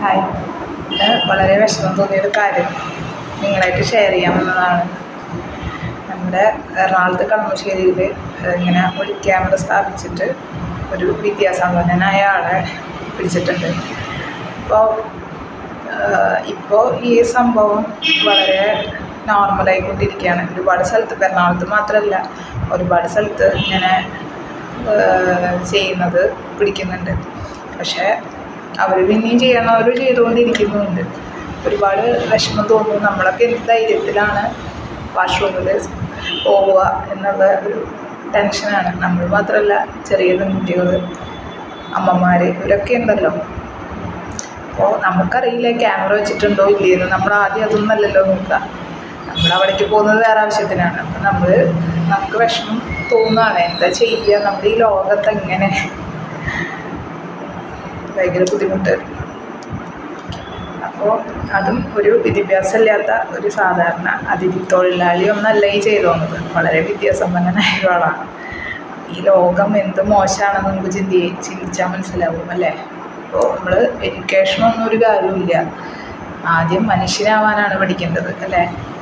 hi ഇന്ന് വളരെ വിഷമം തോന്നിയൊരു കാര്യം നിങ്ങളായിട്ട് ഷെയർ ചെയ്യാമെന്നതാണ് നമ്മുടെ എറണാകുളത്ത് കളമശ്ശേരിയിൽ ഇങ്ങനെ ഒരു ക്യാമറ സ്ഥാപിച്ചിട്ട് ഒരു വിദ്യാസമ്പന്നനായ ആളെ പിടിച്ചിട്ടുണ്ട് അപ്പോൾ ഇപ്പോൾ ഈ സംഭവം വളരെ നോർമലായിക്കൊണ്ടിരിക്കുകയാണ് ഒരുപാട് സ്ഥലത്ത് ഇപ്പം എറണാകുളത്ത് മാത്രമല്ല ഒരുപാട് സ്ഥലത്ത് ഇങ്ങനെ ഏഹ് ചെയ്യുന്നത് പിടിക്കുന്നുണ്ട് പക്ഷേ അവർ പിന്നെയും ചെയ്യണവർ ചെയ്തുകൊണ്ടിരിക്കുന്നുമുണ്ട് ഒരുപാട് വിഷമം തോന്നുന്നു നമ്മളൊക്കെ എന്ത് ധൈര്യത്തിലാണ് വാഷ്റൂമിൽ പോവുക എന്നുള്ള ഒരു ടെൻഷനാണ് നമ്മൾ മാത്രമല്ല ചെറിയ പെൺകുട്ടികൾ അമ്മമാർ ഇവരൊക്കെ ഉണ്ടല്ലോ അപ്പോൾ നമുക്കറിയില്ല ക്യാമറ വെച്ചിട്ടുണ്ടോ ഇല്ലയെന്ന് നമ്മൾ ആദ്യം അതൊന്നല്ലല്ലോ നോക്കുക നമ്മൾ അവിടേക്ക് പോകുന്നത് വേറെ ആവശ്യത്തിനാണ് അപ്പം നമ്മൾ നമുക്ക് വിഷമം തോന്നുകയാണ് എന്താ ചെയ്യുക നമ്മുടെ ഈ ലോകത്ത് എങ്ങനെ ഭയങ്കര ബുദ്ധിമുട്ട് അപ്പോൾ അതും ഒരു വിദ്യാഭ്യാസമില്ലാത്ത ഒരു സാധാരണ അതിഥി തൊഴിലാളി ഒന്നല്ല ഈ ചെയ്തോന്നത് വളരെ വിദ്യാസമ്പന്നനായ ഒരാളാണ് ഈ ലോകം എന്ത് മോശമാണെന്ന് നമുക്ക് ചിന്തി ചിന്തിച്ചാൽ മനസ്സിലാവും അല്ലേ അപ്പോൾ നമ്മൾ എഡ്യൂക്കേഷനൊന്നും ഒരു കാര്യമില്ല ആദ്യം മനുഷ്യനാവാനാണ് പഠിക്കേണ്ടത് അല്ലേ